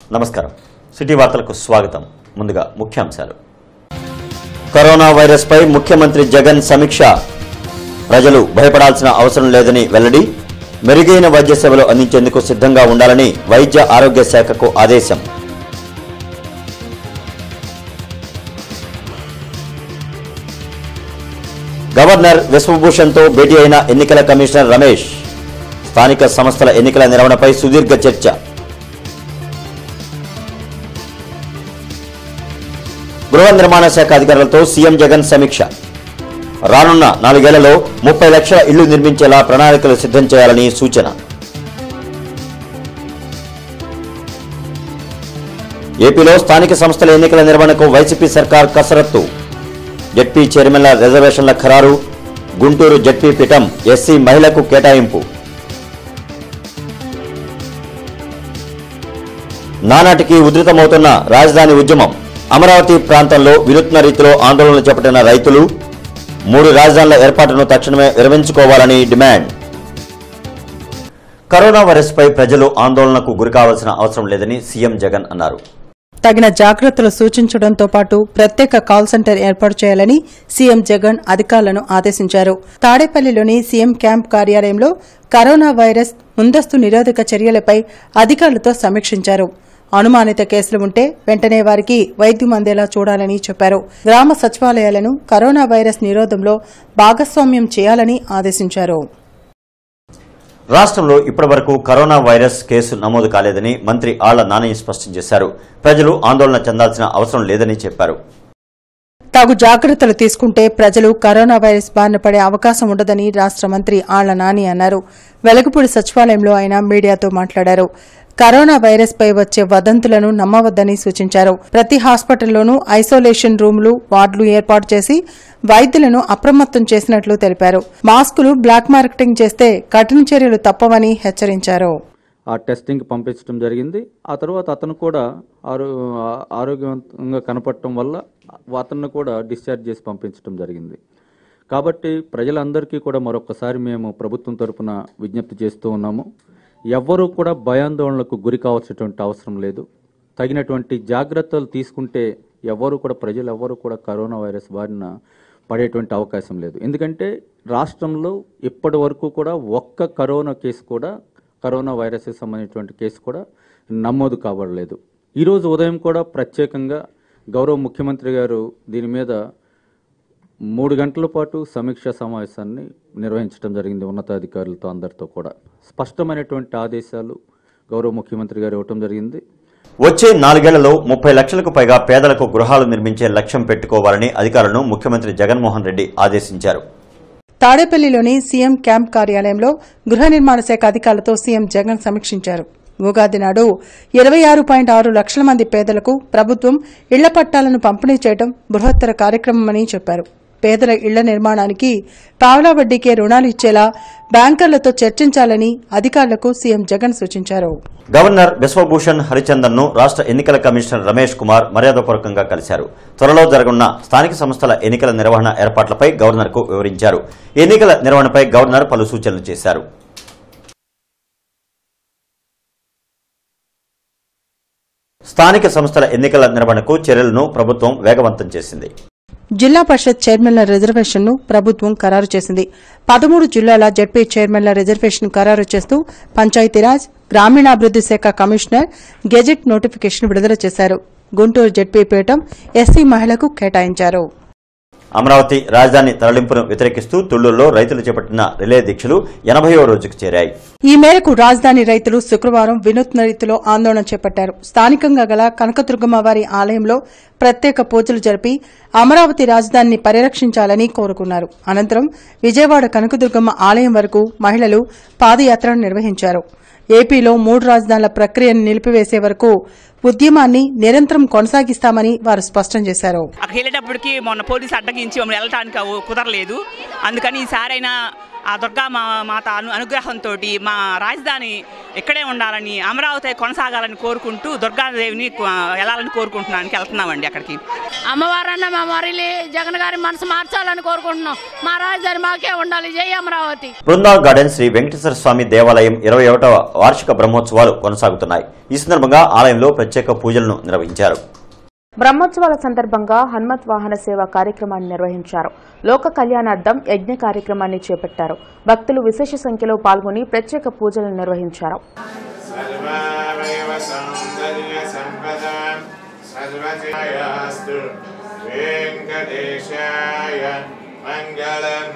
నమస్కారం సిటీ వార్తలకు స్వాగతం ముందుగా ముఖ్యాంశాలు కరోనా వైరస్పై ముఖ్యమంత్రి జగన్ సమీక్ష ప్రజలు భయపడాల్సిన అవసరం లేదని వెల్లడి మెరుగైన వైద్య సేవలు అందించేందుకు సిద్ధంగా ఉండాలని వైద్య ఆరోగ్య శాఖకు ఆదేశం గవర్నర్ విశ్వభూషణ్తో భేటీ అయిన ఎన్నికల కమిషనర్ రమేష్ స్థానిక సంస్థల ఎన్నికల నిర్వహణపై సుదీర్ఘ చర్చ గృహ నిర్మాణ శాఖ అధికారులతో సీఎం జగన్ సమీక్ష రానున్న నాలుగేళ్లలో ముప్పై లక్షల ఇళ్లు నిర్మించేలా ప్రణాళికలు సిద్ధం చేయాలని సూచన ఏపీలో స్థానిక సంస్థల ఎన్నికల నిర్వహణకు వైసీపీ సర్కార్ కసరత్తు జడ్పీ చైర్మన్ల రిజర్వేషన్ల ఖరారు గుంటూరు జడ్పీ పీఠం ఎస్సీ మహిళకు కేటాయింపు నానాటికి ఉధృతమవుతున్న రాజధాని ఉద్యమం అమరావతి ప్రాంతంలో వినూత్న రీతిలో ఆందోళనలు చేపట్టిన రైతులు మూడు రాజధానుల ఏర్పాటును తక్షణమే విరమించుకోవాలని డిమాండ్ కరోనా వైరస్పై ప్రజలు ఆందోళనకు గురికావాల్సిన అవసరం లేదని సీఎం జగన్ అన్నారు తగిన జాగ్రత్తలు సూచించడంతో పాటు ప్రత్యేక కాల్ సెంటర్ ఏర్పాటు చేయాలని సీఎం జగన్ అధికారులను ఆదేశించారు తాడేపల్లిలోని సీఎం క్యాంప్ కార్యాలయంలో కరోనా వైరస్ ముందస్తు నిరోధక చర్యలపై అధికారులతో సమీక్షించారు అనుమానిత కేసులు ఉంటే వెంటనే వారికి వైద్యం అందేలా చూడాలని చెప్పారు గ్రామ సచివాలయాలను కరోనా వైరస్ నిరోధంలో భాగస్వామ్యం చేయాలని ఆదేశించారు రాష్ట్రంలో ఇప్పటివరకు కరోనా వైరస్ కేసు నమోదు కాలేదని మంత్రి ఆళ్ల నాని స్పష్టం చేశారు ప్రజలు ఆందోళన చెందాల్సిన అవసరం లేదని చెప్పారు తగు జాగ్రత్తలు తీసుకుంటే ప్రజలు కరోనా వైరస్ బారిన పడే అవకాశం ఉండదని రాష్ట్ర మంత్రి ఆళ్ల నాని అన్నారు వెలగపూడి సచివాలయంలో ఆయన మీడియాతో మాట్లాడారు కరోనా వైరస్ పై వచ్చే వదంతులను నమ్మవద్దని సూచించారు ప్రతి హాస్పిటల్లోనూ ఐసోలేషన్ రూములు వార్డులు ఏర్పాటు చేసి వైద్యులను అప్రమత్తం చేసినట్లు తెలిపారు మాస్కులు బ్లాక్ మార్కెటింగ్ చేస్తే కఠిన చర్యలు తప్పవని హెచ్చరించారు ఆ టెస్టింగ్కి పంపించడం జరిగింది ఆ తర్వాత అతను కూడా ఆరో ఆ- ఆరోగ్యవంతంగా కనపడటం వల్ల అతన్ని కూడా డిశ్చార్జ్ చేసి పంపించడం జరిగింది కాబట్టి ప్రజలందరికీ కూడా మరొకసారి మేము ప్రభుత్వం తరపున విజ్ఞప్తి చేస్తూ ఉన్నాము ఎవ్వరూ కూడా భయాందోళనలకు గురి కావాల్సినటువంటి అవసరం లేదు తగినటువంటి జాగ్రత్తలు తీసుకుంటే ఎవరు కూడా ప్రజలు ఎవరు కూడా కరోనా వైరస్ బారిన పడేటువంటి అవకాశం లేదు ఎందుకంటే రాష్ట్రంలో ఇప్పటి వరకు కూడా ఒక్క కరోనా కేసు కూడా కరోనా వైరస్కి సంబంధించినటువంటి కేసు కూడా నమోదు కావడలేదు ఈరోజు ఉదయం కూడా ప్రత్యేకంగా గౌరవ ముఖ్యమంత్రి గారు దీని మీద మూడు గంటల పాటు సమీక్షా సమావేశాన్ని నిర్వహించడం జరిగింది ఉన్నతాధికారులతో అందరితో కూడా స్పష్టమైనటువంటి ఆదేశాలు గౌరవ ముఖ్యమంత్రి గారు ఇవ్వటం జరిగింది వచ్చే నాలుగేళ్లలో ముప్పై లక్షలకు పైగా పేదలకు గృహాలు నిర్మించే లక్ష్యం పెట్టుకోవాలని అధికారులను ముఖ్యమంత్రి జగన్మోహన్ రెడ్డి ఆదేశించారు తాడేపల్లిలోని సీఎం క్యాంప్ కార్యాలయంలో గృహ నిర్మాణ శాఖ అధికారులతో సీఎం జగన్ సమీక్షించారు ఉగాది నాడు ఇరవై ఆరు పాయింట్ ఆరు లక్షల మంది పేదలకు ప్రభుత్వం ఇళ్ల పట్టాలను పంపిణీ చేయడం బృహత్తర కార్యక్రమమని చెప్పారు పేదల ఇళ్ల నిర్మాణానికి పావలా వడ్డీకే రుణాలు ఇచ్చేలా బ్యాంకర్లతో చర్చించాలని అధికారులకు సీఎం జగన్ సూచించారు గవర్నర్ బిశ్వభూషణ్ హరిచందన్ ను రాష్ట్ర ఎన్నికల కమిషనర్ రమేష్ కుమార్ మర్యాదపూర్వకంగా కలిశారు త్వరలో జరగనున్న స్థానిక సంస్థల ఎన్నికల నిర్వహణ ఏర్పాట్లపై గవర్నర్ కు వివరించారు ఎన్నికల నిర్వహణపై గవర్నర్ పలు సూచనలు చేశారు స్థానిక సంస్థల ఎన్నికల నిర్వహణకు చర్యలను ప్రభుత్వం వేగవంతం చేసింది జిల్లా పరిషత్ చైర్మన్ల రిజర్వేషన్ను ప్రభుత్వం ఖరారు చేసింది పదమూడు జిల్లాల జడ్పీ చైర్మన్ల రిజర్వేషన్ ఖరారు చేస్తూ పంచాయతీరాజ్ గ్రామీణాభివృద్ది శాఖ కమిషనర్ గెజెట్ నోటిఫికేషన్ విడుదల చేశారు గుంటూరు జడ్పీ పీఠం ఎస్సీ మహిళకు కేటాయించారు అమరావతి రాజధాని తరలింపును వ్యతిరేకిస్తూ తుళ్లూరులో రైతులు చేపట్టిన రిలే దీక్షలు ఎనభైవ రోజుకు చేరాయి ఈ మేరకు రాజధాని రైతులు శుక్రవారం వినూత్న రీతిలో ఆందోళన చేపట్టారు స్థానికంగా గల కనకదుర్గమ్మ వారి ఆలయంలో ప్రత్యేక పూజలు జరిపి అమరావతి రాజధానిని పరిరక్షించాలని కోరుకున్నారు అనంతరం విజయవాడ కనకదుర్గమ్మ ఆలయం వరకు మహిళలు పాదయాత్రను నిర్వహించారు ఏపీలో మూడు రాజధానుల ప్రక్రియను నిలిపివేసే వరకు ఉద్యమాన్ని నిరంతరం కొనసాగిస్తామని వారు స్పష్టం చేశారు అక్కడికి వెళ్ళేటప్పటికి మొన్న పోలీసు అడ్డగించి మమ్మల్ని వెళ్ళటానికి అవ్వ- కుదరలేదు అందుకని ఈసారైనా ఆ దుర్గా మా మాత అను అనుగ్రహంతో మా రాజధాని ఇక్కడే ఉండాలని అమరావతి కొనసాగాలని కోరుకుంటూ దుర్గాదేవిని ఆ, వెళ్ళాలని కోరుకుంటున్నానికి వెళ్తున్నామండి అక్కడికి అమ్మవారన్న మా మరిలి జగన్ గారి మనసు మార్చాలని కోరుకుంటున్నాం మా రాజధాని మాకే ఉండాలి జై అమరావతి బృందా గార్డెన్ శ్రీ వెంకటేశ్వర స్వామి దేవాలయం ఇరవై ఒకటవ వార్షిక బ్రహ్మోత్సవాలు కొనసాగుతున్నాయి ఈ సందర్భంగా ఆలయంలో ప్రత్యేక పూజలను నిర్వహించారు బ్రహ్మోత్సవాల సందర్భంగా హనుమత్ వాహన సేవ కార్యక్రమాన్ని నిర్వహించారు లోక కళ్యాణార్థం యజ్ఞ కార్యక్రమాన్ని చేపట్టారు భక్తులు విశేష సంఖ్యలో పాల్గొని ప్రత్యేక పూజలు నిర్వహించారు సర్వామేవ సౌందర్యసంపదా సర్వజయాస్తు వెంకటేశాయ మంగళం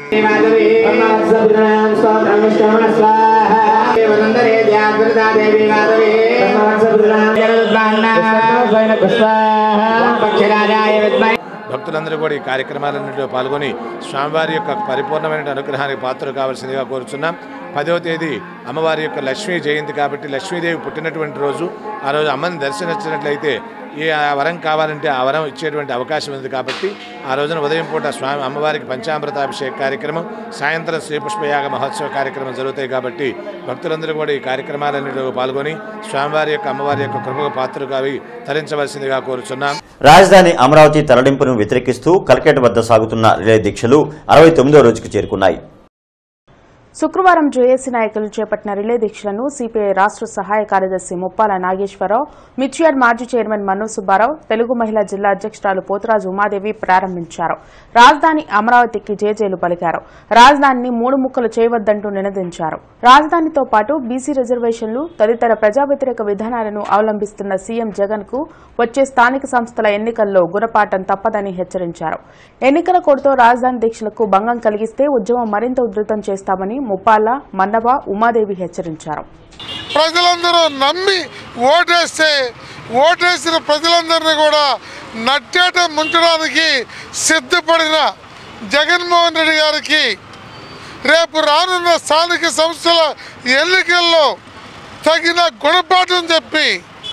భక్తులందరూ కూడా ఈ కార్యక్రమాలన్నింటిలో పాల్గొని స్వామివారి యొక్క పరిపూర్ణమైన అనుగ్రహానికి పాత్ర కావాల్సిందిగా కోరుచున్నాం పదవ తేదీ అమ్మవారి యొక్క లక్ష్మీ జయంతి కాబట్టి లక్ష్మీదేవి పుట్టినటువంటి రోజు ఆ రోజు అమ్మని దర్శనించినట్లయితే ఏ ఆ వరం కావాలంటే ఆ వరం ఇచ్చేటువంటి అవకాశం ఉంది కాబట్టి ఆ రోజున ఉదయం పూట స్వామి అమ్మవారికి పంచామృతాభిషేక కార్యక్రమం సాయంత్రం శ్రీపుష్పయాగ మహోత్సవ కార్యక్రమం జరుగుతాయి కాబట్టి భక్తులందరూ కూడా ఈ కార్యక్రమాలన్నిటిలో పాల్గొని స్వామివారి యొక్క అమ్మవారి యొక్క కృపకు పాత్రలు కావి తరించవలసిందిగా కోరుచున్నాం రాజధాని అమరావతి తరలింపును వ్యతిరేకిస్తూ కలెక్టరేట్ వద్ద సాగుతున్న రిలే దీక్షలు అరవై తొమ్మిదో రోజుకు చేరుకున్నాయి శుక్రవారం జేఏసీ నాయకులు చేపట్టిన రిలే దీక్షలను సిపిఐ రాష్ట్ర సహాయ కార్యదర్శి ముప్పాల నాగేశ్వరరావు మిర్చియాడ్ మాజీ చైర్మన్ మన్ను సుబ్బారావు తెలుగు మహిళా జిల్లా అధ్యక్షురాలు పోతురాజు ఉమాదేవి ప్రారంభించారు రాజధాని అమరావతికి జేజేలు పలికారు రాజధానిని మూడు ముక్కలు చేయవద్దంటూ నినదించారు రాజధానితో పాటు బీసీ రిజర్వేషన్లు తదితర ప్రజా వ్యతిరేక విధానాలను అవలంబిస్తున్న సీఎం జగన్ కు వచ్చే స్థానిక సంస్థల ఎన్నికల్లో గుణపాఠం తప్పదని హెచ్చరించారు ఎన్నికల కోడ్తో రాజధాని దీక్షలకు భంగం కలిగిస్తే ఉద్యమం మరింత ఉధృతం చేస్తామని ముప్పాల మన్నవ ఉమాదేవి హెచ్చరించారు ప్రజలందరూ నమ్మి ఓటేస్తే ఓటేసిన ప్రజలందరినీ కూడా నట్టేట ముంచడానికి సిద్ధపడిన జగన్మోహన్ రెడ్డి గారికి రేపు రానున్న స్థానిక సంస్థల ఎన్నికల్లో తగిన గుణపాఠం చెప్పి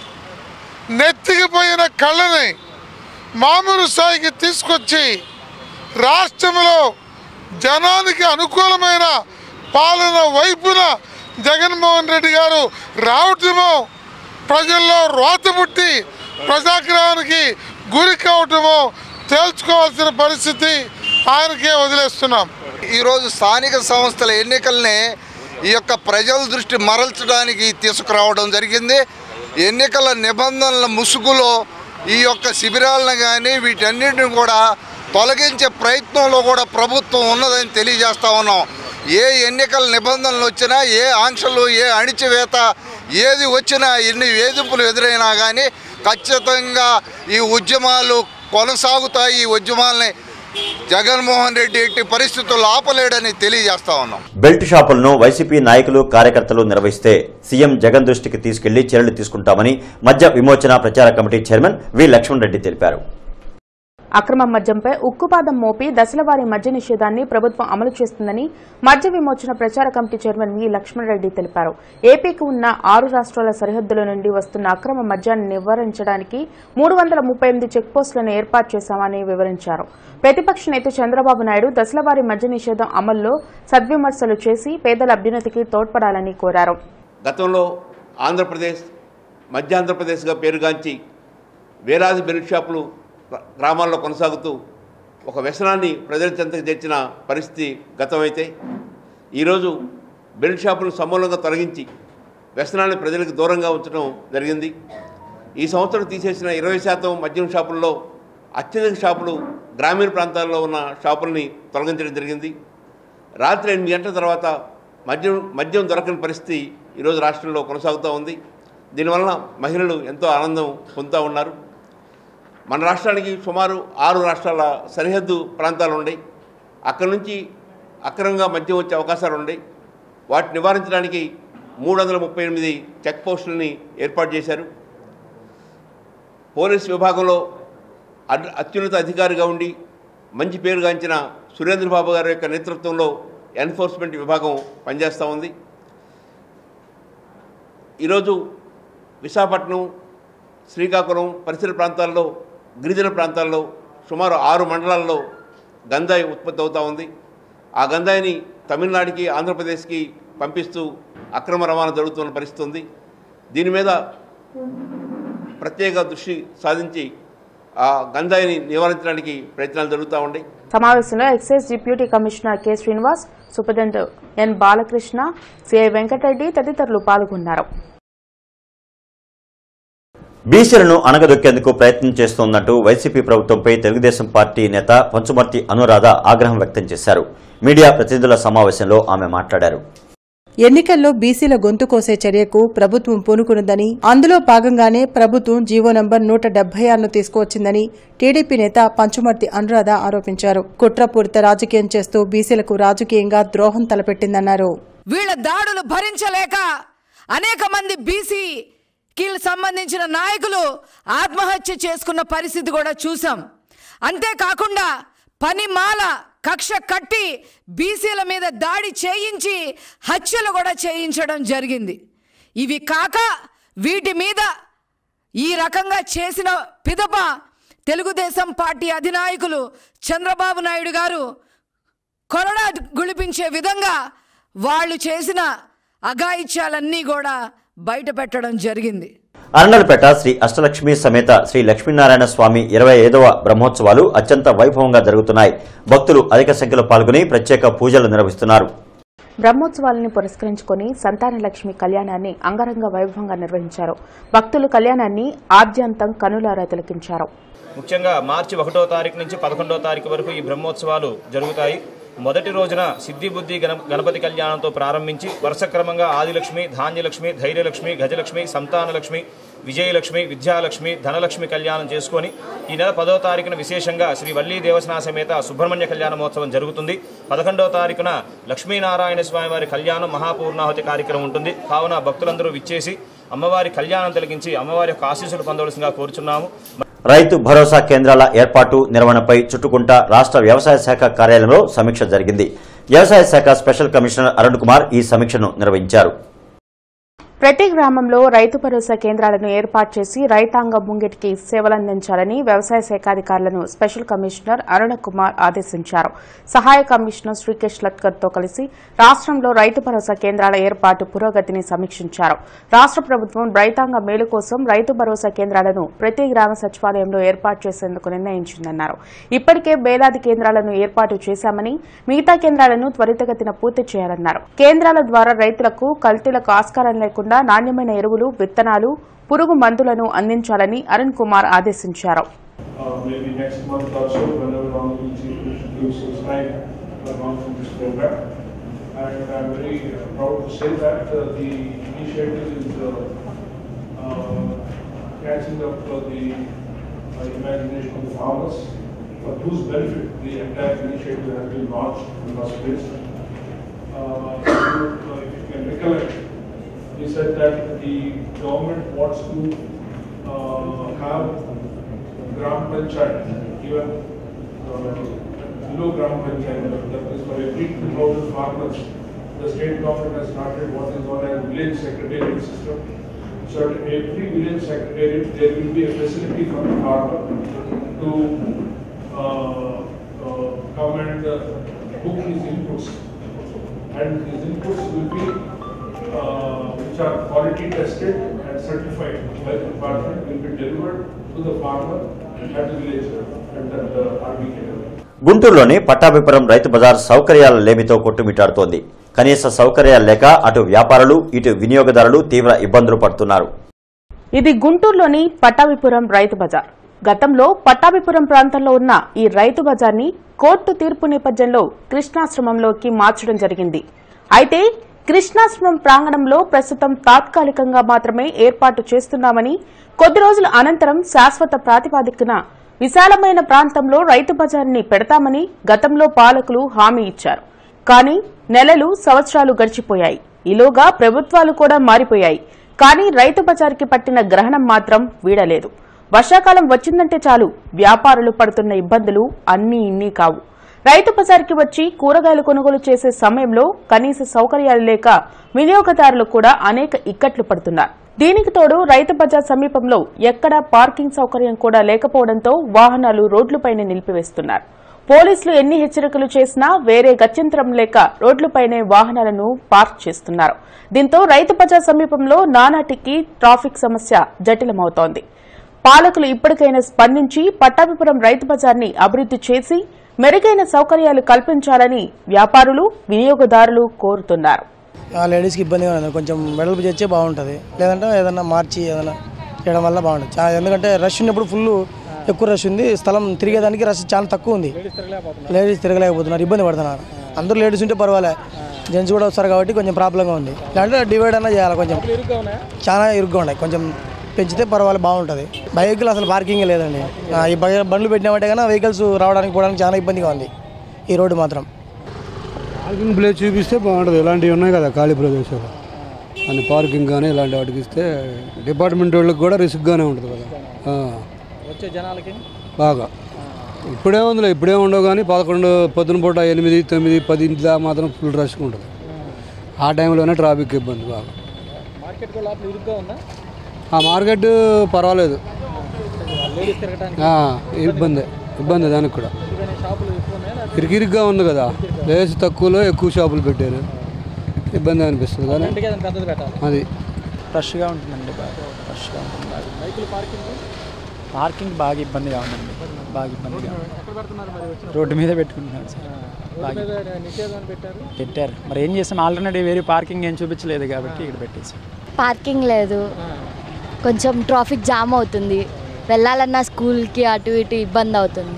నెత్తికిపోయిన కళ్ళని మామూలు స్థాయికి తీసుకొచ్చి రాష్ట్రంలో జనానికి అనుకూలమైన పాలన వైపున జగన్మోహన్ రెడ్డి గారు రావటమో ప్రజల్లో రోత పుట్టి ప్రజాగ్రహానికి గురి కావటమో తేల్చుకోవాల్సిన పరిస్థితి ఆయనకే వదిలేస్తున్నాం ఈరోజు స్థానిక సంస్థల ఎన్నికల్ని ఈ యొక్క ప్రజల దృష్టి మరల్చడానికి తీసుకురావడం జరిగింది ఎన్నికల నిబంధనల ముసుగులో ఈ యొక్క శిబిరాలను కానీ వీటన్నిటిని కూడా తొలగించే ప్రయత్నంలో కూడా ప్రభుత్వం ఉన్నదని తెలియజేస్తా ఉన్నాం ఏ ఎన్నికల నిబంధనలు వచ్చినా ఏ ఆంక్షలు ఏ అణిచివేత ఏది వచ్చినా ఎన్ని వేధింపులు ఎదురైనా కానీ ఖచ్చితంగా ఈ ఉద్యమాలు కొనసాగుతాయి ఈ ఉద్యమాలని జగన్మోహన్ రెడ్డి ఎట్టి పరిస్థితుల్లో ఆపలేడని తెలియజేస్తా ఉన్నాం బెల్ట్ షాపులను వైసీపీ నాయకులు కార్యకర్తలు నిర్వహిస్తే సీఎం జగన్ దృష్టికి తీసుకెళ్లి చర్యలు తీసుకుంటామని మద్య విమోచన ప్రచార committee chairman V Lakshman Reddy తెలిపారు అక్రమ మద్యంపై ఉక్కుపాదం మోపి దశలవారీ మద్య నిషేధాన్ని ప్రభుత్వం అమలు చేస్తుందని మద్య విమోచన ప్రచార కమిటీ చైర్మన్ వి లక్ష్మణరెడ్డి తెలిపారు ఏపీకి ఉన్న ఆరు రాష్ట్రాల సరిహద్దుల నుండి వస్తున్న అక్రమ మద్యాన్ని నివారించడానికి మూడు వందల ముప్పై ఎనిమిది చెక్పోస్టులను ఏర్పాటు చేశామని వివరించారు ప్రతిపక్ష నేత చంద్రబాబు నాయుడు దశలవారీ మద్య నిషేధం అమల్లో సద్విమర్శలు చేసి పేదల అభ్యున్నతికి తోడ్పడాలని కోరారు గతంలో ఆంధ్రప్రదేశ్ మధ్య ఆంధ్రప్రదేశ్గా పేరుగాంచి వేలాది బెల్ట్ షాపులు గ్రా- గ్రామాల్లో కొనసాగుతూ ఒక వ్యసనాన్ని ప్రజల చెంతకు తెచ్చిన పరిస్థితి గతమైతే ఈరోజు బెల్ట్ షాపులను సమూలంగా తొలగించి వ్యసనాన్ని ప్రజలకు దూరంగా ఉంచడం జరిగింది ఈ సంవత్సరం తీసేసిన ఇరవై శాతం మద్యం షాపుల్లో అత్యధిక షాపులు గ్రామీణ ప్రాంతాల్లో ఉన్న షాపుల్ని తొలగించడం జరిగింది రాత్రి ఎనిమిది గంటల తర్వాత మద్యం మద్యం దొరకని పరిస్థితి ఈరోజు రాష్ట్రంలో కొనసాగుతూ ఉంది దీనివలన మహిళలు ఎంతో ఆనందం పొందుతూ ఉన్నారు మన రాష్ట్రానికి సుమారు ఆరు రాష్ట్రాల సరిహద్దు ప్రాంతాలు ఉన్నాయి అక్కడి నుంచి అక్రమంగా మద్యం వచ్చే అవకాశాలు ఉన్నాయి వాటిని నివారించడానికి మూడు వందల ముప్పై ఎనిమిది చెక్ పోస్టులని ఏర్పాటు చేశారు పోలీస్ విభాగంలో అడ్ అత్యున్నత అధికారిగా ఉండి మంచి పేరుగాంచిన సురేంద్రబాబు గారి యొక్క నేతృత్వంలో ఎన్ఫోర్స్మెంట్ విభాగం పనిచేస్తూ ఉంది ఈరోజు విశాఖపట్నం శ్రీకాకుళం పరిసర ప్రాంతాల్లో గిరిజన ప్రాంతాల్లో సుమారు ఆరు మండలాల్లో గంజాయి ఉత్పత్తి అవుతూ ఉంది ఆ గంజాయిని తమిళనాడుకి ఆంధ్రప్రదేశ్కి పంపిస్తూ అక్రమ రవాణా జరుగుతున్న పరిస్థితి ఉంది దీని మీద ప్రత్యేక దృష్టి సాధించి ఆ గంజాయిని నివారించడానికి ప్రయత్నాలు జరుగుతూ ఉన్నాయి సమావేశంలో excise deputy commissioner K Srinivas superintendent N Balakrishna CI Venkatareddy తదితరులు పాల్గొన్నారు బీసీలను అణగదొక్కేందుకు ప్రయత్నం చేస్తోందంటూ వైసీపీ ప్రభుత్వంపై తెలుగుదేశం పార్టీ నేత పంచుమర్తి అనురాధ ఆగ్రహం వ్యక్తం చేశారు మీడియా ప్రతినిధుల సమావేశంలో ఆమె మాట్లాడారు ఎన్నికల్లో బీసీల గొంతు కోసే చర్యకు ప్రభుత్వం పూనుకున్నదని అందులో భాగంగానే ప్రభుత్వం జీవో నంబర్ నూట డెబ్బై ఆరును తీసుకువచ్చిందని టీడీపీ నేత పంచుమర్తి అనురాధ ఆరోపించారు కుట్రపూరిత రాజకీయం చేస్తూ బీసీలకు రాజకీయంగా ద్రోహం తలపెట్టిందన్నారు వీళ్ళ దాడులు భరించలేక అనేక మంది బీసీ కిల్ సంబంధించిన నాయకులు ఆత్మహత్య చేసుకున్న పరిస్థితి కూడా చూసాం అంతేకాకుండా పనిమాల కక్ష కట్టి బీసీల మీద దాడి చేయించి హత్యలు కూడా చేయించడం జరిగింది ఇవి కాక వీటి మీద ఈ రకంగా చేసిన పిదప తెలుగుదేశం పార్టీ అధినాయకులు చంద్రబాబు నాయుడు గారు కొరడా గుళిపించే విధంగా వాళ్ళు చేసిన అఘాయిత్యాలన్నీ కూడా బయట పెట్టడం జరిగింది అరండలపేట శ్రీ అష్టలక్ష్మి సమేత శ్రీ లక్ష్మీనారాయణ స్వామి ఇరవై ఐదవ బ్రహ్మోత్సవాలు అత్యంత వైభవంగా జరుగుతున్నాయి భక్తులు అధిక సంఖ్యలో పాల్గొని ప్రత్యేక పూజలు నిర్వహిస్తున్నారు బ్రహ్మోత్సవాలను పురస్కరించుకొని సంతాన లక్ష్మి కళ్యాణాన్ని అంగరంగ వైభవంగా నిర్వహించారు భక్తులు కళ్యాణాన్ని ఆద్యంతం కనులారా తిలకించారు ముఖ్యంగా మార్చి ఒకటో తారీఖు నుంచి పదకొండో తారీఖు వరకు ఈ బ్రహ్మోత్సవాలు జరుగుతాయి మొదటి రోజున సిద్ధి బుద్ధి గణ గణపతి కళ్యాణంతో ప్రారంభించి వరుస క్రమంగా ఆదిలక్ష్మి ధాన్యలక్ష్మి ధైర్యలక్ష్మి గజలక్ష్మి సంతానలక్ష్మి విజయలక్ష్మి విద్యాలక్ష్మి ధనలక్ష్మి కళ్యాణం చేసుకొని ఈ నెల పదో తారీఖున విశేషంగా శ్రీ వల్లీ దేవసనా సమేత సుబ్రహ్మణ్య కళ్యాణ మహోత్సవం జరుగుతుంది పదకొండవ తారీఖున లక్ష్మీనారాయణ స్వామి వారి కళ్యాణం మహాపూర్ణాహుతి కార్యక్రమం ఉంటుంది కావున భక్తులందరూ విచ్చేసి అమ్మవారి కళ్యాణం తొలగించి అమ్మవారి యొక్క ఆశీస్సులు పొందవలసిందిగా కోరుచున్నాము రైతు భరోసా కేంద్రాల ఏర్పాటు నిర్వహణపై చుట్టుకుంట రాష్ట్ర వ్యవసాయ శాఖ కార్యాలయంలో సమీక్ష జరిగింది వ్యవసాయ శాఖ స్పెషల్ కమిషనర్ అరుణ్ కుమార్ ఈ సమీక్షను నిర్వహించారు ప్రతి గ్రామంలో రైతు భరోసా కేంద్రాలను ఏర్పాటు చేసి రైతాంగం ముంగిటికి సేవలందించాలని వ్యవసాయ శాఖ అధికారులను స్పెషల్ కమిషనర్ అరుణ కుమార్ ఆదేశించారు సహాయ కమిషనర్ శ్రీకేష్ లత్కర్ తో కలిసి రాష్ట్రంలో రైతు భరోసా కేంద్రాల ఏర్పాటు పురోగతిని సమీక్షించారు రాష్ట్ర ప్రభుత్వం రైతాంగ మేలు కోసం రైతు భరోసా కేంద్రాలను ప్రతి గ్రామ సచివాలయంలో ఏర్పాటు చేసేందుకు నిర్ణయించిందన్నారు ఇప్పటికే వేలాది కేంద్రాలను ఏర్పాటు చేశామని మిగతా కేంద్రాలను త్వరితగతిన పూర్తి చేయాలన్నారు కేంద్రాల ద్వారా రైతులకు కల్తీలకు ఆస్కారం లేకుండా నాణ్యమైన ఎరువులు విత్తనాలు పురుగు మందులను అందించాలని అరుణ్ కుమార్ ఆదేశించారు uh, maybe next month or so, whenever Honorable Chief Minister gives his time for launching this program. And I'm very uh, proud to say that uh, the initiative is uh, uh, catching up uh, the uh, imagination of the farmers, for whose benefit the entire initiative has been launched in the first place. Uh, you- uh, If you can recollect, he said that the government wants to uh, have Gram Panchayat, even uh, below Gram Panchayat, that is for every 2,000 farmers, the state government has started what is known as village secretariat system. So at every village secretariat, there will be a facility for the farmer to uh, uh, come and uh, book his inputs. And his inputs will be, uh, which are quality tested and certified by the department, will be delivered to the farmer at the village level, at the RBK level. గుంటూరులోని పట్టాభిపురం రైతు బజార్ సౌకర్యాల లేమితో కొట్టుమిట్టాడుతోంది కనీస సౌకర్యాలు లేక అటు వ్యాపారులు ఇటు వినియోగదారులు తీవ్ర ఇబ్బందులు పడుతున్నారు ఇది గుంటూరులోని పట్టాభిపురం రైతు బజార్ గతంలో పట్టాభిపురం ప్రాంతంలో ఉన్న ఈ రైతు బజార్ని కోర్టు తీర్పు నేపథ్యంలో కృష్ణాశ్రమంలోకి మార్చడం జరిగింది అయితే కృష్ణాశ్రమం ప్రాంగణంలో ప్రస్తుతం తాత్కాలికంగా మాత్రమే ఏర్పాటు చేస్తున్నామని కొద్ది రోజుల అనంతరం శాశ్వత ప్రాతిపాదికన విశాలమైన ప్రాంతంలో రైతు బజార్ని పెడతామని గతంలో పాలకులు హామీ ఇచ్చారు కానీ నెలలు సంవత్సరాలు గడిచిపోయాయి ఈలోగా ప్రభుత్వాలు కూడా మారిపోయాయి కానీ రైతు బజార్కి పట్టిన గ్రహణం మాత్రం వీడలేదు వర్షాకాలం వచ్చిందంటే చాలు వ్యాపారులు పడుతున్న ఇబ్బందులు అన్నీ ఇన్నీ కావు రైతు బజార్కి వచ్చి కూరగాయలు కొనుగోలు చేసే సమయంలో కనీస సౌకర్యాలు లేక వినియోగదారులు కూడా అనేక ఇక్కట్లు పడుతున్నారు దీనికి తోడు రైతు బజార్ సమీపంలో ఎక్కడా పార్కింగ్ సౌకర్యం కూడా లేకపోవడంతో వాహనాలు రోడ్లపైనే నిలిపివేస్తున్నారు పోలీసులు ఎన్ని హెచ్చరికలు చేసినా వేరే గత్యంతరం లేక రోడ్లపైనే వాహనాలను పార్క్ చేస్తున్నారు దీంతో రైతు బజార్ సమీపంలో నానాటికి ట్రాఫిక్ సమస్య జటిలమవుతోంది పాలకులు ఇప్పటికైనా స్పందించి పట్టాభిపురం రైతు బజార్ని అభివృద్ది చేసి మెరుగైన సౌకర్యాలు కల్పించాలని వ్యాపారులు వినియోగదారులు కోరుతున్నారు ఆ లేడీస్కి ఇబ్బందిగా ఉంది కొంచెం వెడల్పు చేస్తే బాగుంటుంది లేదంటే ఏదన్నా మార్చి ఏదైనా చేయడం వల్ల బాగుంటుంది చా- ఎందుకంటే రష్ ఉన్నప్పుడు ఫుల్ ఎక్కువ రష్ ఉంది స్థలం తిరిగేదానికి రష్ చాలా తక్కువ ఉంది లేడీస్ తిరగలేకపోతున్నారు ఇబ్బంది పడుతున్నారు అందరూ లేడీస్ ఉంటే పర్వాలే జెంట్స్ కూడా వస్తారు కాబట్టి కొంచెం ప్రాబ్లంగా ఉంది లేదంటే డివైడ్ అన్నా చేయాలి కొంచెం చాలా ఇరుగ్గా ఉన్నాయి కొంచెం పెంచితే పర్వాలేదు బాగుంటుంది బైకులు అసలు పార్కింగ్ లేదండి ఆ, ఈ బై- బండ్లు పెట్టినామంటే కన్నా వెహికల్స్ రావడానికి పోవడానికి చాలా ఇబ్బందిగా ఉంది ఈ రోడ్డు మాత్రం పార్కింగ్ ప్లేస్ చూపిస్తే బాగుంటుంది ఇలాంటివి ఉన్నాయి కదా ఖాళీ ప్రదేశాలు అని పార్కింగ్ కానీ ఇలాంటి వాటికి ఇస్తే డిపార్ట్మెంట్ వాళ్ళకి కూడా రిస్క్గానే ఉంటుంది కదా ఆ, వచ్చే జనాలకి బాగా ఇప్పుడే ఉందిలే ఇప్పుడే ఉండవు కానీ పదకొండు పొద్దున పూట ఎనిమిది తొమ్మిది పది ఇంట్లో మాత్రం ఫుల్ రష్గా ఉంటుంది ఆ టైంలోనే ట్రాఫిక్ ఇబ్బంది బాగా మార్కెట్ కూడా లోపల ఇరుగ్గా ఉందా ఆ మార్కెట్ పర్వాలేదు లేడీస్ తిరగడానికి ఆ, ఇబ్బంది ఇబ్బంది దానికి కూడా ఇరుకైన షాపులు ఎక్కువ ఉన్నాయా లేకపోతే ఇరికిరిగ్గా ఉంది కదా లేసి తక్కువలో ఎక్కువ షాపులు పెట్టారు ఇబ్బంది అనిపిస్తుంది కానీ రెండుకి ఏదైనా పెద్దది పెట్టాలి అది రష్గా ఉంటుందండి బాగా రష్గా ఉంటుంది బాగా బైకులు పార్కింగ్ పార్కింగ్ బాగా ఇబ్బందిగా ఉందండి బాగా ఇబ్బందిగా ఉంది. ఎక్కడ పెడుతున్నారు మరి వచ్చిన రోడ్డు మీద పెట్టుకుంటున్నారు సార్ రోడ్డు బాగా మీద నిషేధం అని పెట్టారు పెట్టారు మరి ఏం చేస్తాం ఆల్టర్నేటివ్ వేరే పార్కింగ్ ఏం చూపించలేదు కాబట్టి ఇక్కడ పెట్టేసి పార్కింగ్ లేదు కొంచెం ట్రాఫిక్ జామ్ అవుతుంది వెళ్ళాలన్నా స్కూల్కి అటు ఇటు ఇబ్బంది అవుతుంది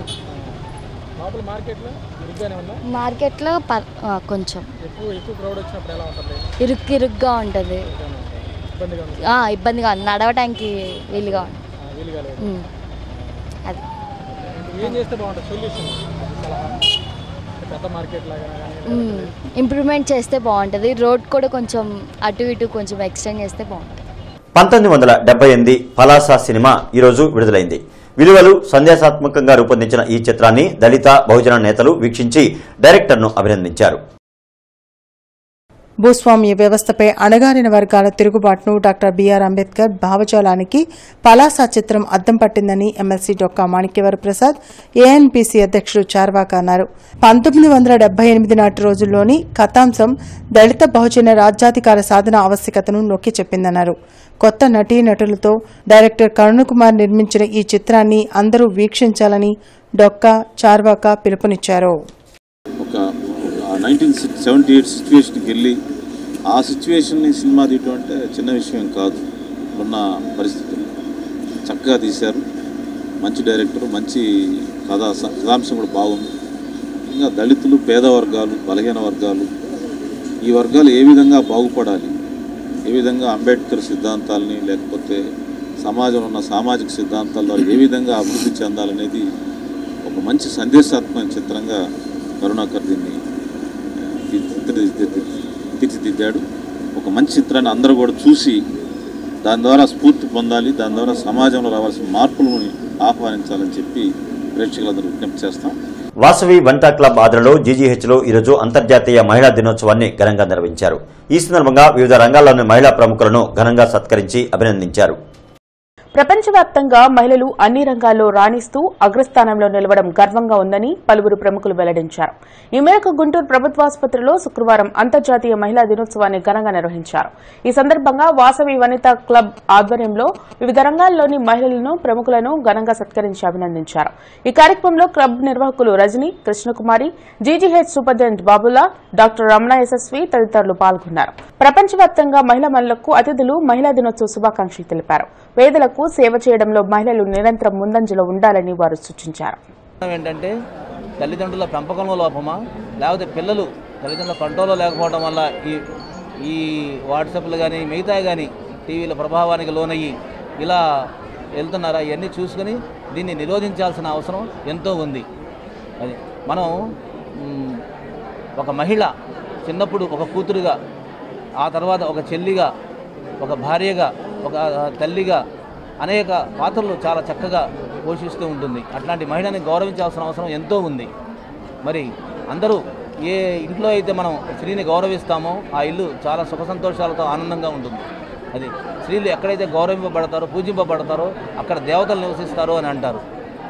లోపల మార్కెట్లో ఇరుగ్గానే ఉందా మార్కెట్లో ప- ఆ, కొంచెం ఎక్కువ ఎక్కువ క్రౌడ్ వచ్చినప్పుడు ఎలా ఉంటుంది ఇరుక్కు ఇరుగ్గా ఉంటుంది ఇబ్బందిగా ఉంది ఆ, ఇబ్బందిగా ఉంది నడవడానికి వీలుగా ఉంది ఆ, వీలుగా లేదు ఉమ్. అది ఏం చేస్తే బాగుంటుంది సొల్యూషన్ సలహా పెద్ద మార్కెట్ లాగా కానీ ఉమ్. ఇంప్రూవ్మెంట్ చేస్తే బాగుంటుంది రోడ్ కూడా కొంచెం అటు ఇటు కొంచెం ఎక్స్టెండ్ చేస్తే బాగుంటుంది పంతొమ్మిది వందల డెబ్బై ఎనిమిది పలాస సినిమా ఈరోజు విడుదలైంది విలువలు సందేశాత్మకంగా రూపొందించిన ఈ చిత్రాన్ని దళిత బహుజన నేతలు వీక్షించి డైరెక్టర్ను అభినందించారు భూస్వామ్య వ్యవస్థపై అణగారిన వర్గాల తిరుగుబాటును డాక్టర్ బిఆర్ అంబేద్కర్ భావజాలానికి పలాస చిత్రం అద్దం పట్టిందని ఎమ్మెల్సీ డొక్కా మాణిక్యవర ప్రసాద్ ఏఎన్పీసీ అధ్యక్షుడు చార్వాక అన్నారు పంతొమ్మిది వందల డెబ్బై ఎనిమిది నాటి రోజుల్లోని కథాంశం దళిత బహుజన రాజ్యాధికార సాధన ఆవశ్యకతను నొక్కి చెప్పిందన్నారు కొత్త నటీనటులతో డైరెక్టర్ కరుణకుమార్ నిర్మించిన ఈ చిత్రాన్ని అందరూ వీక్షించాలని డొక్కా చార్వాక పిలుపునిచ్చారు ఒక నైన్టీన్ సెవెంటీ ఎయిట్ సిచ్యువేషన్కి వెళ్ళి ఆ సిచ్యువేషన్ని సినిమా తీయటం అంటే చిన్న విషయం కాదు ఉన్న పరిస్థితులు చక్కగా తీశారు మంచి డైరెక్టర్ మంచి కథా కథాంశం కూడా బాగుంది ఇంకా దళితులు పేద వర్గాలు బలహీన వర్గాలు ఈ వర్గాలు ఏ విధంగా బాగుపడాలి ఏ విధంగా అంబేద్కర్ సిద్ధాంతాలని లేకపోతే సమాజంలో ఉన్న సామాజిక సిద్ధాంతాల ద్వారా ఏ విధంగా అభివృద్ధి చెందాలనేది ఒక మంచి సందేశాత్మక చిత్రంగా కరుణాకర్ దీన్ని తీర్చిదిద్ది- తీర్చిదిద్దాడు ఒక మంచి చిత్రాన్ని అందరూ కూడా చూసి దాని ద్వారా స్ఫూర్తి పొందాలి దాని ద్వారా సమాజంలో రావాల్సిన మార్పులను ఆహ్వానించాలని చెప్పి ప్రేక్షకులందరూ విజ్ఞప్తి చేస్తాం వాసవి వంటా క్లబ్ ఆధ్వర్యంలో జీజీహెచ్లో ఈరోజు అంతర్జాతీయ మహిళా దినోత్సవాన్ని ఘనంగా నిర్వహించారు ఈ సందర్భంగా వివిధ రంగాల్లోని మహిళా ప్రముఖులను ఘనంగా సత్కరించి అభినందించారు ప్రపంచవ్యాప్తంగా మహిళలు అన్ని రంగాల్లో రాణిస్తూ అగ్రస్థానంలో నిలవడం గర్వంగా ఉందని పలువురు ప్రముఖులు వెల్లడించారు ఈ మేరకు గుంటూరు ప్రభుత్వాసుపత్రిలో శుక్రవారం అంతర్జాతీయ మహిళా దినోత్సవాన్ని ఘనంగా నిర్వహించారు ఈ సందర్భంగా వాసవి వనిత క్లబ్ ఆధ్వర్యంలో వివిధ రంగాల్లోని మహిళలను ప్రముఖులను ఘనంగా సత్కరించి అభినందించారు ఈ కార్యక్రమంలో క్లబ్ నిర్వాహకులు Rajani Krishnakumari GGH superintendent Babula doctor Ramana Yashaswi తదితరులు పాల్గొన్నారు ప్రపంచవ్యాప్తంగా మహిళా మనులకు అతిథులు మహిళా దినోత్సవ శుభాకాంక్షలు తెలిపారు పేదలకు సేవ చేయడంలో మహిళలు నిరంతరం ముందంజలో ఉండాలని వారు సూచించారు ఏంటంటే తల్లిదండ్రుల పెంపకంలో లోపమా లేకపోతే పిల్లలు తల్లిదండ్రుల కంట్రోల్లో లేకపోవడం వల్ల ఈ ఈ వాట్సాప్లు కానీ మిగతా కానీ టీవీల ప్రభావానికి లోనయ్యి ఇలా వెళ్తున్నారా ఇవన్నీ చూసుకొని దీన్ని నిరోధించాల్సిన అవసరం ఎంతో ఉంది అది మనం మ్, ఒక మహిళ చిన్నప్పుడు ఒక కూతురుగా ఆ తర్వాత ఒక చెల్లిగా ఒక భార్యగా ఒక తల్లిగా అనేక పాత్రలు చాలా చక్కగా పోషిస్తూ ఉంటుంది అట్లాంటి మహిళని గౌరవించాల్సిన అవసరం ఎంతో ఉంది మరి అందరూ ఏ ఇంట్లో అయితే మనం స్త్రీని గౌరవిస్తామో ఆ ఇల్లు చాలా సుఖ సంతోషాలతో ఆనందంగా ఉంటుంది అది స్త్రీలు ఎక్కడైతే గౌరవింపబడతారో పూజింపబడతారో అక్కడ దేవతలు నివసిస్తారు అని అంటారు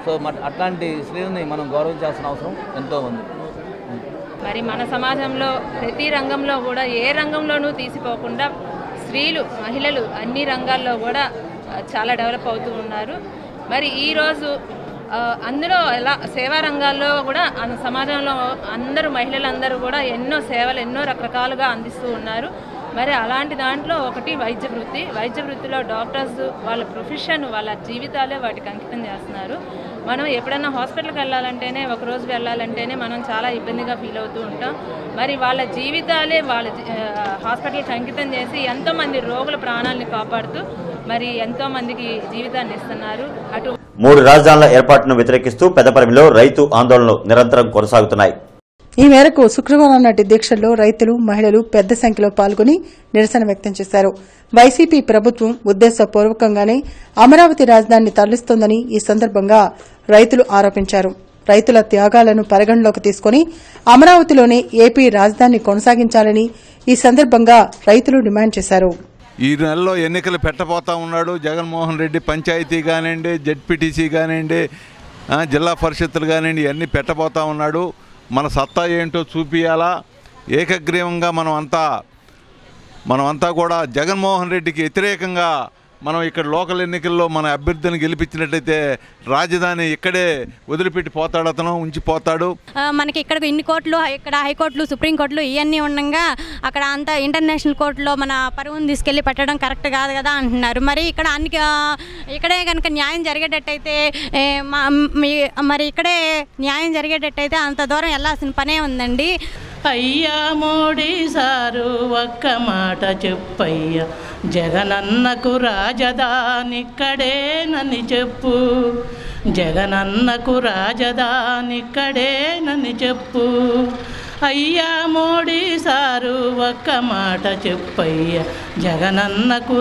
సో మ- అట్లాంటి స్త్రీలని మనం గౌరవించాల్సిన అవసరం ఎంతో ఉంది మరి మన సమాజంలో ప్రతి రంగంలో కూడా ఏ రంగంలోనూ తీసిపోకుండా స్త్రీలు మహిళలు అన్ని రంగాల్లో కూడా ఆ, చాలా డెవలప్ అవుతూ ఉన్నారు మరి ఈరోజు ఆ, అందులో ఎలా సేవా రంగాల్లో కూడా అన్- సమాజంలో అందరూ మహిళలందరూ కూడా ఎన్నో సేవలు ఎన్నో రకరకాలుగా అందిస్తూ ఉన్నారు మరి అలాంటి దాంట్లో ఒకటి వైద్య వృత్తి వైద్య వృత్తిలో డాక్టర్స్ వాళ్ళ ప్రొఫెషన్ వాళ్ళ జీవితాలే వాటికి అంకితం చేస్తున్నారు మనం ఎప్పుడైనా హాస్పిటల్కి వెళ్ళాలంటేనే ఒక రోజు వెళ్ళాలంటేనే మనం చాలా ఇబ్బందిగా ఫీల్ అవుతూ ఉంటాం మరి వాళ్ళ జీవితాలే వాళ్ళ జీ- ఆ, హాస్పిటల్కి అంకితం చేసి ఎంతోమంది రోగుల ప్రాణాలని కాపాడుతూ మరి ఎంతోమందికి జీవితాన్ని ఇస్తున్నారు అటు మూడు రాజధానుల ఏర్పాటును వ్యతిరేకిస్తూ పెద్దపరిమిలో రైతు ఆందోళనలు నిరంతరం కొనసాగుతున్నాయి ఈ మేరకు శుక్రవారం నాటి దీక్షల్లో రైతులు మహిళలు పెద్ద సంఖ్యలో పాల్గొని నిరసన వ్యక్తం చేశారు వైసీపీ ప్రభుత్వం ఉద్దేశపూర్వకంగానే అమరావతి రాజధానిని తరలిస్తోందని ఈ సందర్భంగా రైతులు ఆరోపించారు రైతుల త్యాగాలను పరిగణలోకి తీసుకుని అమరావతిలోనే ఏపీ రాజధాని కొనసాగించాలని ఈ సందర్భంగా రైతులు డిమాండ్ చేశారు ఈ నెలలో ఎన్నికలు పెట్టబోతా ఉన్నాడు జగన్మోహన్ రెడ్డి పంచాయతీ కానివ్వండి జెడ్పీటీసీ కానివ్వండి ఆ, జిల్లా పరిషత్తులు కానివ్వండి ఇవన్నీ పెట్టబోతా ఉన్నాడు మన సత్తా ఏంటో చూపియాలా ఏకగ్రీవంగా మనం అంతా మనం అంతా కూడా జగన్మోహన్ రెడ్డికి వ్యతిరేకంగా మనం ఇక్కడ లోకల్ ఎన్నికల్లో మన అభ్యర్థిని గెలిపించినట్టయితే రాజధాని ఇక్కడే వదిలిపెట్టి పోతాడు అతను ఉంచిపోతాడు ఆ, మనకి ఇక్కడ ఇన్ని కోర్టులు ఇక్కడ హైకోర్టులు సుప్రీంకోర్టులు ఇవన్నీ ఉండగా అక్కడ అంత ఇంటర్నేషనల్ కోర్టులో మన పరువును తీసుకెళ్ళి పెట్టడం కరెక్ట్ కాదు కదా అంటున్నారు మరి ఇక్కడ అన్ని ఆ, ఇక్కడే కనుక న్యాయం జరిగేటట్టయితే ఏ, మా- మీ- మరి ఇక్కడే న్యాయం జరిగేటట్టయితే అంత దూరం వెళ్ళాల్సిన పనే ఉందండి అయ్యా మోడీ సారు ఒక్క మాట చెప్పయ్యా జగనన్నకు రాజధానిక్కడేనని చెప్పు జగనన్నకు రాజధానిక్కడేనని చెప్పు అయ్యా మోడీ సారు ఒక్క మాట చెప్పయ్యా జగనన్నకు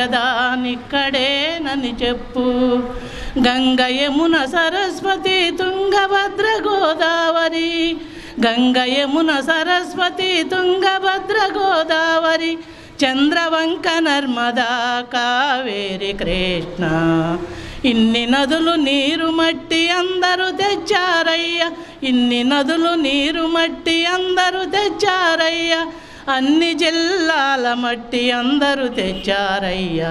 రాజధానిక్కడేనని చెప్పు గంగ యమున సరస్వతి తుంగభద్ర గోదావరి గంగ యమున సరస్వతి తుంగభద్ర గోదావరి చంద్రవంక నర్మదా కావేరి కృష్ణ ఇన్ని నదులు నీరు మట్టి అందరూ తెచ్చారయ్య ఇన్ని నదులు నీరు మట్టి అందరూ తెచ్చారయ్య అన్ని జిల్లాల మట్టి అందరూ తెచ్చారయ్యా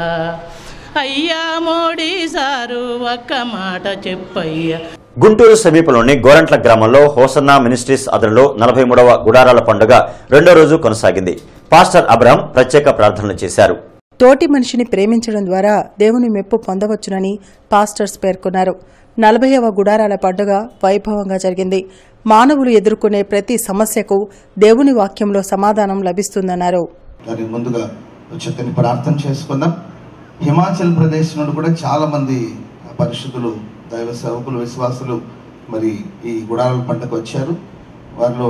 అయ్యా మోడీ సారు ఒక్క మాట చెప్పయ్యా గుంటూరు సమీపంలోని గోరంట్ల గ్రామంలో హోసన్నా మినిస్ట్రీస్ ఆధ్వర్యంలో నలభై మూడవ గుడారాల పండుగ రెండో రోజు కొనసాగింది పాస్టర్ అబ్రహం ప్రత్యేక ప్రార్థనలు చేశారు తోటి మనిషిని ప్రేమించడం ద్వారా దేవుని మెప్పు పొందవచ్చునని పాస్టర్స్ పేర్కొన్నారు నలభైవ గుడారాల పండుగ వైభవంగా జరిగింది మానవులు ఎదుర్కొనే ప్రతి సమస్యకు దేవుని వాక్యంలో సమాధానం లభిస్తుందన్నారు దానికి ముందుగా చక్కని ప్రార్థన చేసుకుందాం హిమాచల్ ప్రదేశ్ నుండి కూడా చాలా మంది పరిశుద్ధులు దైవ సేవకులు విశ్వాసులు మరి ఈ గుడారాల పంటకు వచ్చారు వారిలో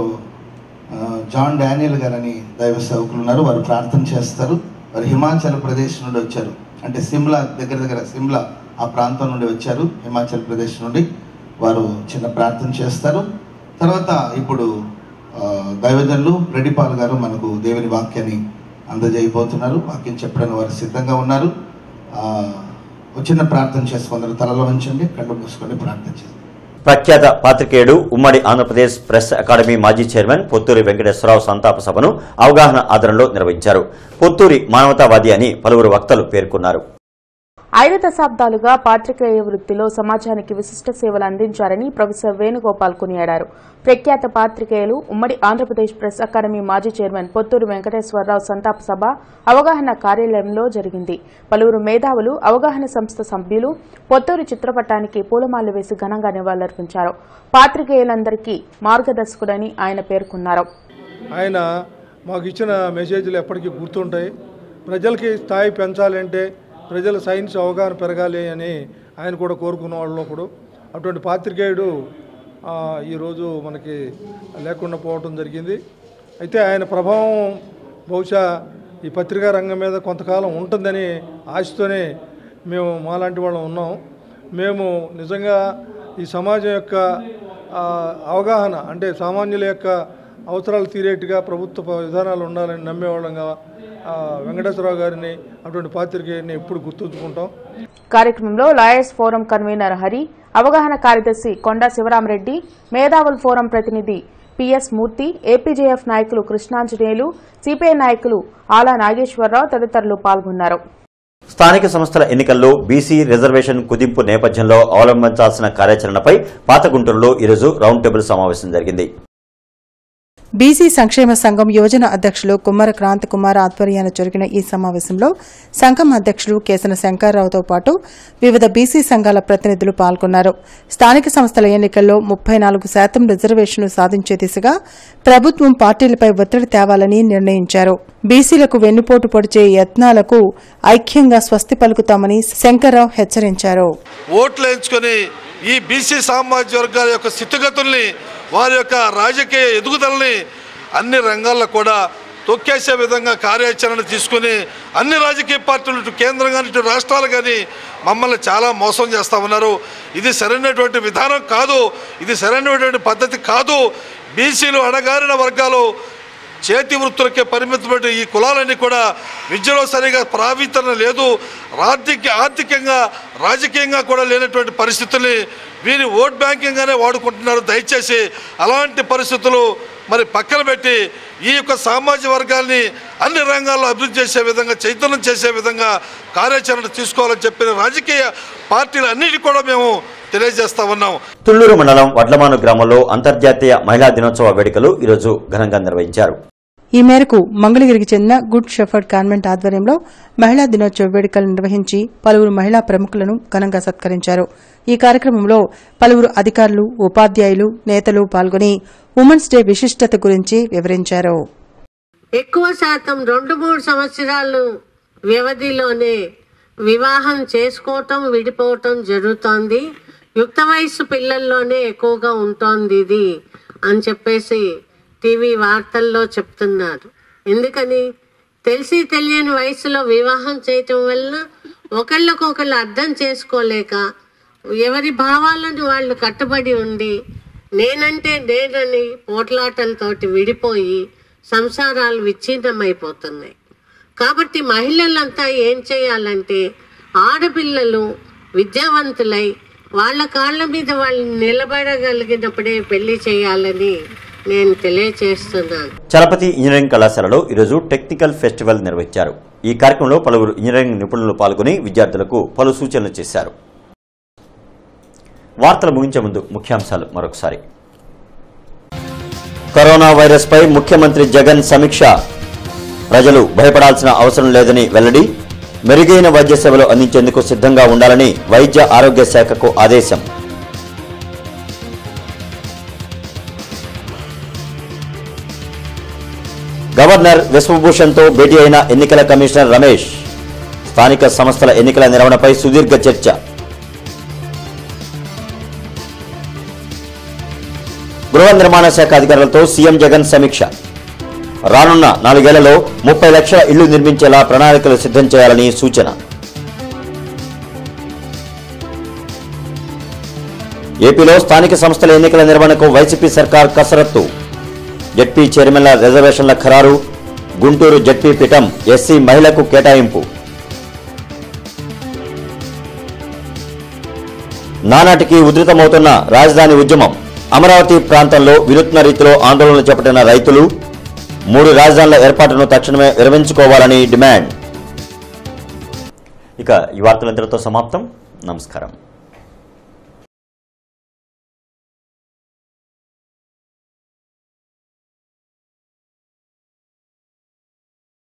ఆ, జాన్ డానియల్ గారని దైవ సేవకులు ఉన్నారు వారు ప్రార్థన చేస్తారు వారు హిమాచల్ ప్రదేశ్ నుండి వచ్చారు అంటే సిమ్లా దగ్గర దగ్గర సిమ్లా ఆ ప్రాంతం నుండి వచ్చారు హిమాచల్ ప్రదేశ్ నుండి వారు చిన్న ప్రార్థన చేస్తారు తర్వాత ఇప్పుడు ఆ, దైవజనులు రెడ్డిపాల్ గారు మనకు దేవుని వాక్యాన్ని అందజేయబోతున్నారు వాక్యం చెప్పడానికి వారు సిద్ధంగా ఉన్నారు ఆ, ఒక చిన్న ప్రార్థన చేసుకుందరు తలలో ఉంచండి కళ్ళు మూసుకొని ప్రార్థన చేస్తారు ప్రఖ్యాత పాత్రికేయుడు ఉమ్మడి ఆంధ్రప్రదేశ్ ప్రెస్ అకాడమీ మాజీ చైర్మన్ పొత్తూరి వెంకటేశ్వరరావు సంతాప సభను అవగాహన ఆదరణలో నిర్వహించారు పొత్తూరి మానవతావాది అని పలువురు వక్తలు పేర్కొన్నారు ఐదు దశాబ్దాలుగా పాత్రికేయ వృత్తిలో సమాజానికి విశిష్ట సేవలు అందించారని ప్రొఫెసర్ వేణుగోపాల్ కొనియాడారు ప్రఖ్యాత పాత్రికేయులు ఉమ్మడి ఆంధ్రప్రదేశ్ ప్రెస్ అకాడమీ మాజీ చైర్మన్ పొత్తూరు వెంకటేశ్వరరావు సంతాప సభ అవగాహన కార్యాలయంలో జరిగింది పలువురు మేధావులు అవగాహన సంస్థ సభ్యులు పొత్తూరు చిత్రపటానికి పూలమాలలు వేసి ఘనంగా నివాళులర్పించారు పాత్రికేయులందరికీ మార్గదర్శకుడని ఆయన పేర్కొన్నారు ఆయన మాకు ఇచ్చిన మెసేజ్లు ఎప్పటికీ గుర్తుంటాయి ప్రజలకి స్థాయి పెంచాలంటే ప్రజల సైన్స్ అవగాహన పెరగాలి అని ఆయన కూడా కోరుకున్న వాళ్ళు ఒకడు అటువంటి పాత్రికేయుడు ఆ, ఈరోజు మనకి లేకుండా పోవటం జరిగింది అయితే ఆయన ప్రభావం బహుశా ఈ పత్రికా రంగం మీద కొంతకాలం ఉంటుందని ఆశతోనే మేము మాలాంటి వాళ్ళం ఉన్నాం మేము నిజంగా ఈ సమాజం యొక్క ఆ, అవగాహన అంటే సామాన్యుల యొక్క అవసరాలు తీరేట్టుగా ప్రభుత్వ విధానాలు ఉండాలని నమ్మేవాళ్ళంగా ఆ, వెంకటేశ్వరరావు గారిని అటువంటి పాత్రికేయుడిని ఎప్పుడు గుర్తుంచుకుంటాం కార్యక్రమంలో లాయర్స్ ఫోరం కన్వీనర్ హరి అవగాహన కార్యదర్శి కొండా శివరామరెడ్డి మేధావుల్ ఫోరం ప్రతినిధి పిఎస్ మూర్తి ఏపీజేఎఫ్ నాయకులు కృష్ణాంజనేయులు సిపిఐ నాయకులు ఆలా నాగేశ్వరరావు తదితరులు పాల్గొన్నారు స్థానిక సంస్థల ఎన్నికల్లో బీసీ రిజర్వేషన్ కుదింపు నేపథ్యంలో అవలంబించాల్సిన కార్యాచరణపై పాతగుంటూరులో ఈరోజు రౌండ్ టేబుల్ సమావేశం జరిగింది బీసీ సంక్షేమ సంఘం యోజన అధ్యక్షులు కుమ్మర క్రాంత్ కుమార్ ఆధ్వర్యాన జరిగిన ఈ సమావేశంలో సంఘం అధ్యక్షులు కేసన శంకర్రావుతో పాటు వివిధ బీసీ సంఘాల ప్రతినిధులు పాల్గొన్నారు స్థానిక సంస్థల ఎన్నికల్లో ముప్పై నాలుగు శాతం రిజర్వేషన్లు సాధించే దిశగా ప్రభుత్వం పార్టీలపై ఒత్తిడి తేవాలని నిర్ణయించారు బీసీలకు వెన్నుపోటు పొడిచే యత్నాలకు ఐక్యంగా స్వస్తి పలుకుతామని శంకర్రావు హెచ్చరించారు ఓట్లు ఎంచుకొని ఈ బీసీ సామాజిక వర్గాల యొక్క స్థితిగతుల్ని వారి యొక్క రాజకీయ ఎదుగుదలని అన్ని రంగాల్లో కూడా తొక్కేసే విధంగా కార్యాచరణ తీసుకుని అన్ని రాజకీయ పార్టీలు ఇటు కేంద్రం కానీ ఇటు రాష్ట్రాలు కానీ మమ్మల్ని చాలా మోసం చేస్తూ ఉన్నారు ఇది సరైనటువంటి విధానం కాదు ఇది సరైనటువంటి పద్ధతి కాదు బీసీలు అణగారిన వర్గాలు చేతి వృత్తులకే పరిమితమైన ఈ కులాలన్నీ కూడా విద్యలో సరిగా ప్రావీణ్యత లేదు ఆర్థిక ఆర్థికంగా రాజకీయంగా కూడా లేనటువంటి పరిస్థితుల్ని వీరి ఓట్ బ్యాంకింగ్గానే వాడుకుంటున్నారు దయచేసి అలాంటి పరిస్థితులు మరి పక్కన పెట్టి ఈ యొక్క సామాజిక వర్గాల్ని అన్ని రంగాల్లో అభివృద్ధి చేసే విధంగా చైతన్యం చేసే విధంగా కార్యాచరణ తీసుకోవాలని చెప్పిన రాజకీయ పార్టీలు అన్నిటి కూడా మేము తెలియజేస్తా ఉన్నాం తుళ్లూరు మండలం వడ్లమాను గ్రామంలో అంతర్జాతీయ మహిళా దినోత్సవ వేడుకలు ఈరోజు ఘనంగా నిర్వహించారు ఈ మేరకు మంగళగిరికి చెందిన గుడ్ షెఫర్డ్ కాన్వెంట్ ఆధ్వర్యంలో మహిళా దినోత్సవ వేడుకలు నిర్వహించి పలువురు మహిళా ప్రముఖులను ఘనంగా సత్కరించారు ఈ కార్యక్రమంలో పలువురు అధికారులు ఉపాధ్యాయులు నేతలు పాల్గొని ఉమెన్స్ డే విశిష్టత గురించి వివరించారు ఎక్కువ శాతం రెండు మూడు సంవత్సరాలు వ్యవధిలోనే వివాహం చేసుకోవటం విడిపోవటం జరుగుతోంది యుక్త వయసు పిల్లల్లోనే ఎక్కువగా ఉంటోంది ఇది అని చెప్పేసి టీవీ వార్తల్లో చెప్తున్నారు ఎందుకని తెలిసి తెలియని వయసులో వివాహం చేయటం వల్ల ఒకళ్ళకొకళ్ళు అర్థం చేసుకోలేక ఎవరి భావాలను వాళ్ళు కట్టుబడి ఉండి నేనంటే నేనని పోట్లాటలతోటి విడిపోయి సంసారాలు విచ్ఛిన్నమైపోతున్నాయి కాబట్టి మహిళలంతా ఏం చేయాలంటే ఆడపిల్లలు విద్యావంతులై వాళ్ళ కాళ్ళ మీద వాళ్ళు నిలబడగలిగినప్పుడే పెళ్లి చేయాలని నేను తెలియచేస్తున్నాను చలపతి ఇంజనీరింగ్ కళాశాలలో ఈరోజు టెక్నికల్ ఫెస్టివల్ నిర్వహించారు ఈ కార్యక్రమంలో పలువురు ఇంజనీరింగ్ నిపుణులు పాల్గొని విద్యార్థులకు పలు సూచనలు చేశారు వార్తలు ముగించే ముందు ముఖ్యాంశాలు మరొకసారి కరోనా వైరస్ పై ముఖ్యమంత్రి జగన్ సమీక్ష ప్రజలు భయపడాల్సిన అవసరం లేదని వెల్లడి మెరుగైన వైద్య సేవలు అందించేందుకు సిద్ధంగా ఉండాలని వైద్య ఆరోగ్య శాఖకు ఆదేశం గవర్నర్ విశ్వభూషణ్తో భేటీ అయిన ఎన్నికల కమిషనర్ రమేష్ స్థానిక సంస్థల ఎన్నికల నిర్వహణపై సుదీర్ఘ చర్చ గృహ నిర్మాణ శాఖ అధికారులతో సీఎం జగన్ సమీక్ష రానున్న నాలుగేళ్లలో ముప్పై లక్షల ఇళ్లు నిర్మించేలా ప్రణాళికలు సిద్ధం చేయాలని సూచన ఏపీలో స్థానిక సంస్థల ఎన్నికల నిర్వహణకు వైసీపీ సర్కార్ కసరత్తు జడ్పీ చైర్మన్ల రిజర్వేషన్ల ఖరారు గుంటూరు జడ్పీ పీఠం ఎస్సీ మహిళకు కేటాయింపు నానాటికి ఉధృతమవుతున్న రాజధాని ఉద్యమం అమరావతి ప్రాంతంలో వినూత్న రీతిలో ఆందోళనలు చేపట్టిన రైతులు మూడు రాజధానుల ఏర్పాటును తక్షణమే విరమించుకోవాలని డిమాండ్ ఇక ఈ వార్తలు ఇంతటితో సమాప్తం నమస్కారం